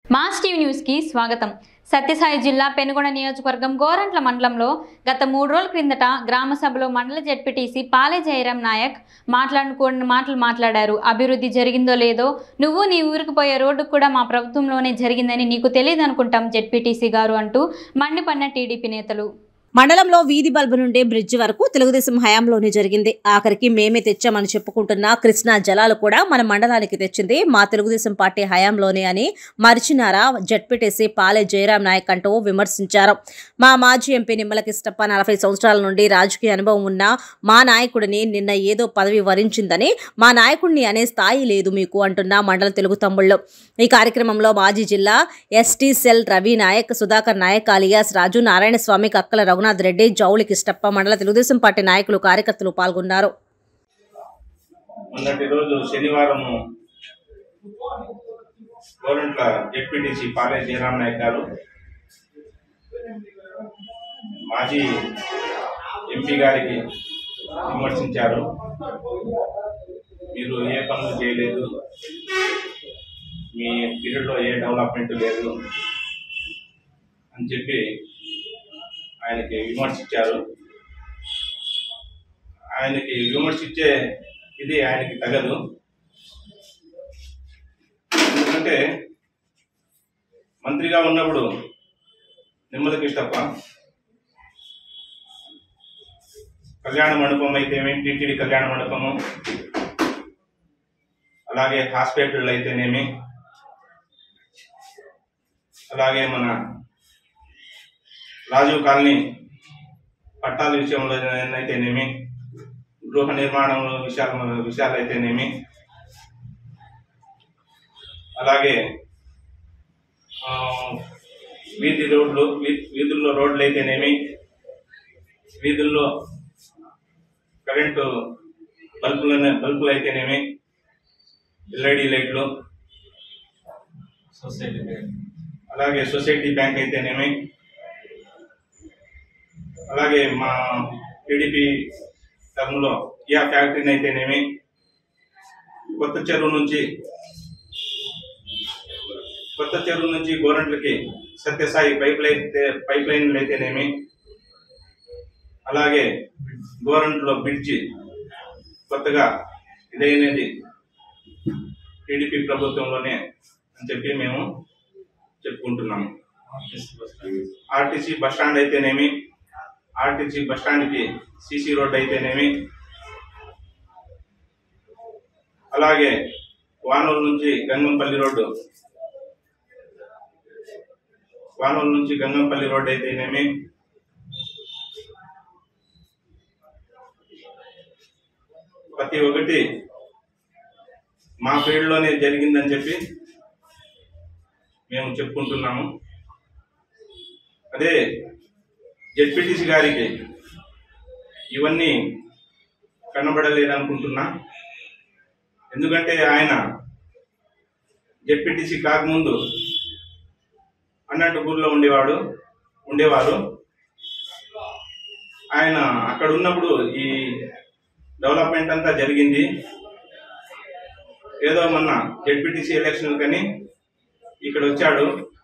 mass TV న్యూస్కి స్వాగతం సత్యసాయి జిల్లా పెనుగొండ నియోజకవర్గం గోరంట్ల మండలంలో గత మూడు రోజుల క్రిందట గ్రామ సభలో మండల జెడ్పీటీసీ పాలే జయరాం నాయక్ మాట్లాడుకున్న మాటలు మాట్లాడారు అభివృద్ధి జరిగిందో లేదో నువ్వు నీ ఊరికి పోయే రోడ్డు కూడా మా ప్రభుత్వంలోనే జరిగిందని నీకు తెలియదు అనుకుంటాం జెడ్పీటీసీ గారు అంటూ మండిపడిన టీడీపీ నేతలు మండలంలో వీధి బల్బు నుండి బ్రిడ్జ్ వరకు తెలుగుదేశం హయాంలోనే జరిగింది ఆఖరికి మేమే తెచ్చామని చెప్పుకుంటున్న కృష్ణా జలాలు కూడా మన మండలానికి తెచ్చింది మా తెలుగుదేశం పార్టీ హయాంలోనే అని మరిచినారా జడ్పీటీసీ పాలే జయరాం నాయక్ అంటూ విమర్శించారు మా మాజీ ఎంపీ నిమ్మల కిష్టప్ప నలభై సంవత్సరాల నుండి రాజకీయ అనుభవం ఉన్న మా నాయకుడిని నిన్న ఏదో పదవి వరించిందని మా నాయకుడిని అనే స్థాయి లేదు మీకు అంటున్న మండల తెలుగు తమ్ముళ్ళు ఈ కార్యక్రమంలో మాజీ జిల్లా ST cell Ravi Nayak Sudhakar Nayak alias Raju Narayana Swamy Kakkala Raghunath Reddy Jouli Kishtappa మండల తెలుగుదేశం పార్టీ నాయకులు కార్యకర్తలు పాల్గొన్నారు మొన్నటి రోజు శనివారం గోరంట్ల జెడ్పీటీసీ పాలే జయరాం నాయక్ గారు మాజీ ఎంపీ గారికి విమర్శించారు మీరు ఏ పనులు చేయలేదు మీ పీరియడ్లో ఏ డెవలప్మెంట్ లేదు అని చెప్పి ఆయనకి విమర్శించారు ఆయనకి విమర్శించే ఇది ఆయనకి తగదు ఎందుకంటే మంత్రిగా ఉన్నప్పుడు నిమ్మల కృష్ణప్ప కళ్యాణ మండపం అయితేనేమి టీటీడీ కళ్యాణ మండపము అలాగే హాస్పిటల్ అయితేనేమి అలాగే మన రాజీవ్ కాలనీ పట్టాల విషయంలో అయితేనేమి గృహ నిర్మాణం విషయాల విషయాలు అయితేనేమి అలాగే ఆ, వీధి రోడ్లు వీ- వీధుల్లో రోడ్లు అయితేనేమి వీధుల్లో కరెంటు బల్బులు బల్బులు అయితేనేమి ఎల్ఈడి లైట్లు అలాగే సొసైటీ బ్యాంక్ అయితేనేమి అలాగే మా టీడీపీ టర్మ్లో కియా ఫ్యాక్టరీని అయితేనేమి కొత్త చెరువు నుంచి కొత్త చెరువు నుంచి గోరంట్లకి సత్యసాయి పైప్ లైన్ పైప్ లైన్లు అయితేనేమి అలాగే గోరంట్లో బ్రిడ్జి కొత్తగా ఇదైనది టీడీపీ ప్రభుత్వంలోనే అని చెప్పి మేము చెప్పుకుంటున్నాము ఆర్టీసీ బస్ స్టాండ్ అయితేనేమి ఆర్టీసీ బస్ స్టాండ్కి సీసీ రోడ్ అయితేనేమి అలాగే వానూరు నుంచి గంగంపల్లి రోడ్డు వానూరు నుంచి గంగంపల్లి రోడ్ అయితేనేమి ప్రతి ఒక్కటి మా ఫీల్డ్లోనే జరిగిందని చెప్పి మేము చెప్పుకుంటున్నాము అదే జెడ్పీటీసీ గారికి ఇవన్నీ కనబడలేదనుకుంటున్నా ఎందుకంటే ఆయన జెడ్పీటీసీ కాకముందు అన్నట్టుపూర్లో ఉండేవాడు ఉండేవారు ఆయన అక్కడ ఉన్నప్పుడు ఈ డెవలప్మెంట్ అంతా జరిగింది ఏదో మొన్న జెడ్పీటీసీ ఎలక్షన్ కానీ ఇక్కడ వచ్చాడు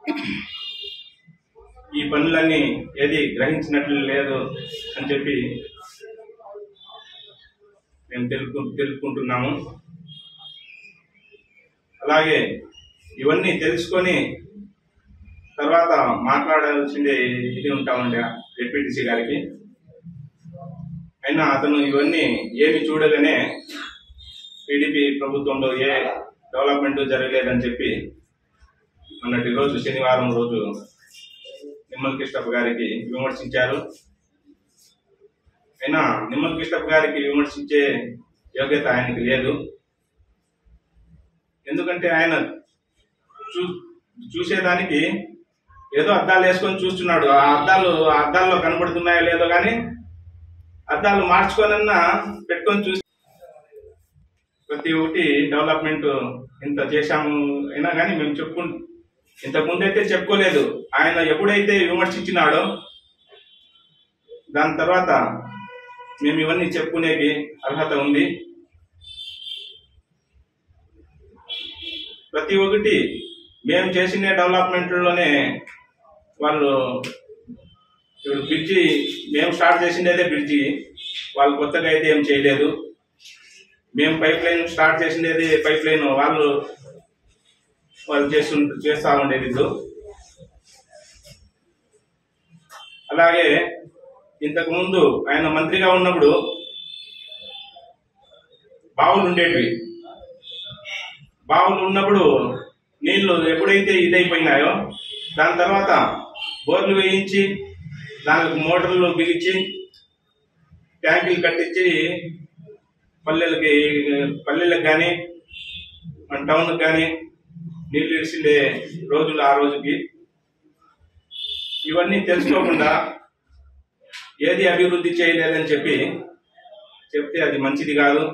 ఈ పనులన్నీ ఏది గ్రహించినట్లు లేదు అని చెప్పి మేము తెలుపు తెలుపుకుంటున్నాము అలాగే ఇవన్నీ తెలుసుకొని తర్వాత మాట్లాడాల్సిందే ఇది ఉంటామండి జెడ్పీటీసీ గారికి అయినా అతను ఇవన్నీ ఏమి చూడగానే టీడీపీ ప్రభుత్వంలో ఏ డెవలప్మెంట్ జరగలేదని చెప్పి మొన్నటి రోజు శనివారం రోజు నిమ్మల కృష్ణప్ప గారికి విమర్శించారు అయినా నిమ్మల కృష్ణప్ప గారికి విమర్శించే యోగ్యత ఆయనకి లేదు ఎందుకంటే ఆయన చూ చూసేదానికి ఏదో అద్దాలు వేసుకొని చూస్తున్నాడు ఆ అద్దాలు ఆ అద్దాల్లో కనబడుతున్నాయో లేదో కానీ అద్దాలు మార్చుకోనన్నా పెట్టుకొని చూసి ప్రతి ఒక్కటి డెవలప్మెంట్ ఇంత చేశాము అయినా కానీ మేము చెప్పుకు ఇంతకుముందు అయితే చెప్పుకోలేదు ఆయన ఎప్పుడైతే విమర్శించినాడో దాని తర్వాత మేము ఇవన్నీ చెప్పుకునేకి అర్హత ఉంది ప్రతి ఒక్కటి మేము చేసిన డెవలప్మెంట్లోనే వాళ్ళు ఇప్పుడు బ్రిడ్జి మేము స్టార్ట్ చేసిండేదే బ్రిడ్జి వాళ్ళు కొత్తగా అయితే ఏం చేయలేదు మేము పైప్ లైన్ స్టార్ట్ చేసిండేది పైప్ లైన్ వాళ్ళు వాళ్ళు చేస్తు చేస్తూ ఉండేది వీళ్ళు అలాగే ఇంతకు ముందు ఆయన మంత్రిగా ఉన్నప్పుడు బావులు ఉండేటివి బావులు ఉన్నప్పుడు నీళ్లు ఎప్పుడైతే ఇదైపోయినాయో దాని తర్వాత బోర్లు వేయించి దానికి మోటార్లు బిగించి ట్యాంకులు కట్టించి పల్లెలకి పల్లెలకు కానీ మన టౌన్కి కానీ నీళ్లు ఇడిసిండే రోజులు ఆ రోజుకి ఇవన్నీ తెలుసుకోకుండా ఏది అభివృద్ధి చేయలేదని చెప్పి చెప్తే అది మంచిది కాదు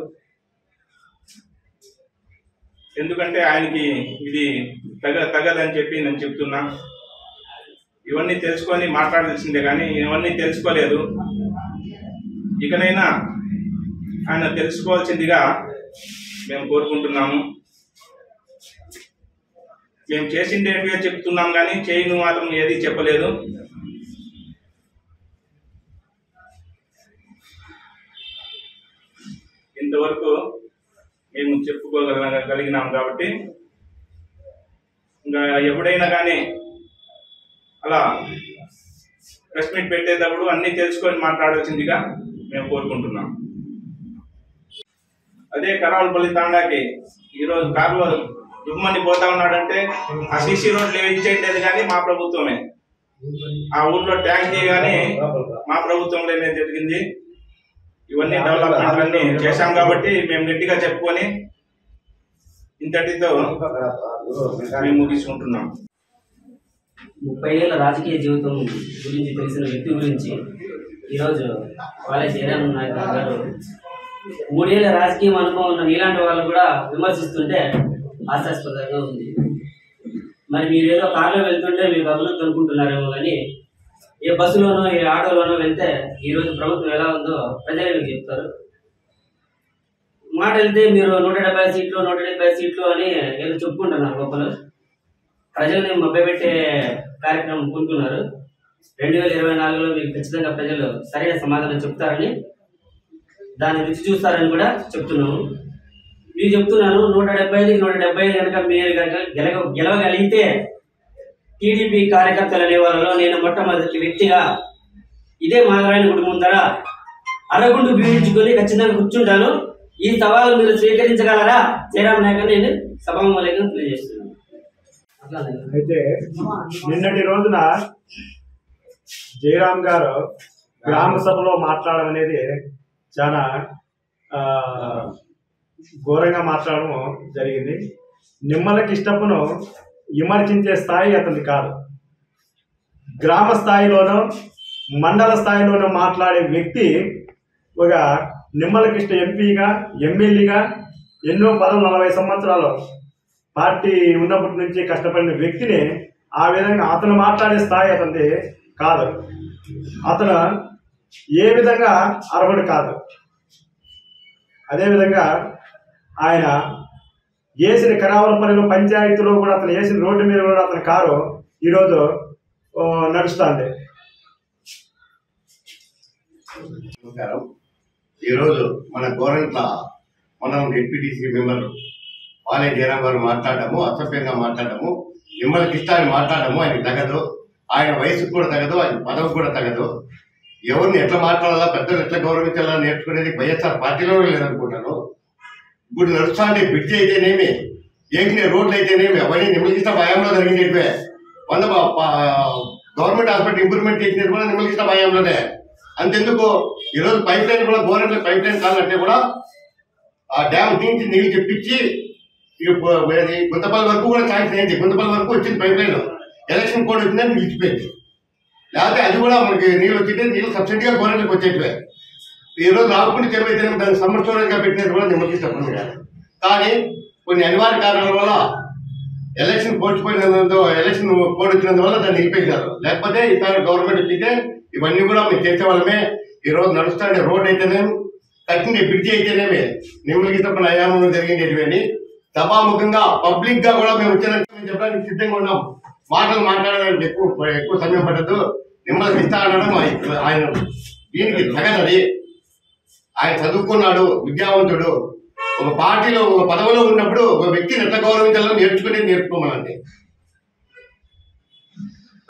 ఎందుకంటే ఆయనకి ఇది తగ తగదని చెప్పి నేను చెప్తున్నా ఇవన్నీ తెలుసుకొని మాట్లాడాల్సిందే కానీ ఇవన్నీ తెలుసుకోలేదు ఇకనైనా ఆయన తెలుసుకోవాల్సిందిగా మేము కోరుకుంటున్నాము మేము చేసిండేటివే చెప్తున్నాం కానీ చేయను మాత్రం ఏది చెప్పలేదు ఇంతవరకు మేము చెప్పుకోగలిగినాం కాబట్టి ఇంకా ఎప్పుడైనా కానీ అలా ప్రెస్ మీట్ పెట్టేటప్పుడు అన్నీ తెలుసుకొని మాట్లాడాల్సిందిగా మేము కోరుకుంటున్నాం అదే కరావలపల్లి తాండాకి ఈరోజు కారులో దుమ్మని పోతా ఉన్నాడంటే ఆ సీసీ రోడ్లు వేయించేది కానీ మా ప్రభుత్వమే ఆ ఊర్లో ట్యాంక్ కానీ మా ప్రభుత్వంలోనే జరిగింది ఇవన్నీ డెవలప్మెంట్ అన్ని చేశాం కాబట్టి మేము గట్టిగా చెప్పుకొని ఇంతటితో మేము ముగించుకుంటున్నాం ముప్పై ఏళ్ళ రాజకీయ జీవితం గురించి తెలిసిన వ్యక్తి గురించి ఈరోజు కాలేజ్ జయరామ్ నాయక్ గారు మూడేళ్ల రాజకీయం అనుభవం ఉన్న నీలాంటి వాళ్ళు కూడా విమర్శిస్తుంటే హాస్యాస్పదంగా ఉంది మరి మీరు ఏదో కారులో వెళ్తుంటే మీకు అభివృద్ధి అనుకుంటున్నారేమో కానీ ఏ బస్సులోనో ఏ ఆటోలోనో వెళ్తే ఈరోజు ప్రభుత్వం ఎలా ఉందో ప్రజలే మీకు చెప్తారు మాట వెళ్తే మీరు నూట డెబ్బై సీట్లు నూట డెబ్బై సీట్లు అని ఏదో చెప్పుకుంటున్నారు గొప్పలు ప్రజల్ని మభ్యపెట్టే కార్యక్రమం పూనుకున్నారు రెండు వేల ఇరవై నాలుగులో మీకు ఖచ్చితంగా ప్రజలు సరైన సమాధానం చెప్తారని దాన్ని రుచి చూస్తారని కూడా చెప్తున్నాము మీరు చెప్తున్నాను నూట డెబ్బై ఐదు నూట డెబ్బై ఐదు కనుక మీరు కనుక గెలవ గెలవగలిగితే టీడీపీ కార్యకర్తలు అనే వాళ్ళలో నేను మొట్టమొదటి వ్యక్తిగా ఇదే మాధరాయణ గుడి ముందర అరగుండు బీడించుకొని ఖచ్చితంగా కూర్చుంటాను ఈ సవాలు మీరు స్వీకరించగలరా జయరామ్ నాయక్ అని నేను సభామూలంగా తెలియజేస్తున్నాను అట్లానే అయితే నిన్నటి రోజున జయరామ్ గారు గ్రామ సభలో మాట్లాడడం అనేది చాలా ఆ, ఘోరంగా మాట్లాడడం జరిగింది నిమ్మల కిష్టప్పును విమర్శించే స్థాయి అతనికి కాదు గ్రామ స్థాయిలోనో మండల స్థాయిలోనో మాట్లాడే వ్యక్తి ఒక నిమ్మల కిష్ట ఎంపీగా ఎమ్మెల్యేగా ఎన్నో పదవి నలభై సంవత్సరాలు పార్టీ ఉన్నప్పటి నుంచి కష్టపడిన వ్యక్తిని ఆ విధంగా అతను మాట్లాడే స్థాయి అతనిది కాదు అతను ఏ విధంగా అర్హుడు కాదు అదేవిధంగా ఆయన వేసిన కరావలపల్లిలో పంచాయతీలో కూడా అతను వేసిన రోడ్డు మీద కూడా అతని కారు ఈరోజు ఓ, నడుస్తుంది నమస్కారం ఈరోజు మన గోరంట్ల మనం డిప్యూటీసీ మెంబర్ పాలే జయరాం గారు మాట్లాడము అసభ్యంగా మాట్లాడము నిమ్మల కిష్టాన్ని మాట్లాడము ఆయనకి తగదు ఆయన వయసుకు కూడా తగదు ఆయన పదవి కూడా తగదు ఎవరిని ఎట్లా మాట్లాడాలా పెద్దలు ఎట్లా గౌరవించాలా నేర్చుకునేది వైఎస్ఆర్ పార్టీలోనే లేదనుకుంటాను ఇప్పుడు నడుస్తాండే బ్రిడ్జ్ అయితేనేమి ఏకిన రోడ్లు అయితేనేమి అవన్నీ నిమ్మలకిష్ట భయంలో జరిగినవే వంద ప- ప- గవర్నమెంట్ హాస్పిటల్ ఇంప్రూవ్మెంట్ చేసినది కూడా నిమ్మలకిష్ట భయంలోనే అంతెందుకు ఈరోజు పైప్ లైన్ కూడా గవర్నమెంట్ పైప్ లైన్ కావాలంటే కూడా ఆ డ్యామ్ నుంచి నీళ్లు తెప్పించి ఇక ప- ఏది గుంతపల్లి వరకు కూడా శాంక్షన్ అయింది గుంతపల్లి వరకు వచ్చింది పైప్ లైన్ ఎలక్షన్ కోడ్ వచ్చిందని నిలిచిపోయింది లేకపోతే అది కూడా మనకి నీళ్ళు వచ్చింటే నీళ్ళు సబ్సిడీగా గవర్నమెంట్కి వచ్చేటివే ఈ రోజు రాకుండా చెరువు అయితే దాన్ని సమ్మర్ స్టోరేజ్ గా పెట్టినది కూడా నిమ్మకి తప్పదు కాదు కానీ కొన్ని అనివార్య కారణాల వల్ల ఎలక్షన్ పోస్ట్ పోయినందుతో ఎలక్షన్ కోడ్ వచ్చినందువల్ల దాన్ని నిలిపేసినారు లేకపోతే ఈసారి గవర్నమెంట్ వచ్చితే ఇవన్నీ కూడా మేము చేసేవాళ్ళమే ఈ రోజు నడుస్తుండే రోడ్ అయితేనేమి కట్టిన బ్రిడ్జి అయితేనేమి నిమ్మలకి తప్పని అయామంలో జరిగినవి అని సభాముఖంగా పబ్లిక్ గా కూడా మేము వచ్చిన మేము చెప్పడానికి సిద్ధంగా ఉన్నాం మాటలు మాట్లాడడానికి ఎక్కువ ఎక్కువ సమయం పట్టదు నిమ్మలకి ఇస్తా అనడం ఆయన- ఆయన దీనికి తగదది ఆయన చదువుకున్నాడు విద్యావంతుడు ఒక పార్టీలో ఒక పదవిలో ఉన్నప్పుడు ఒక వ్యక్తిని ఎట్లా గౌరవించాలో నేర్చుకుని నేర్చుకోమనండి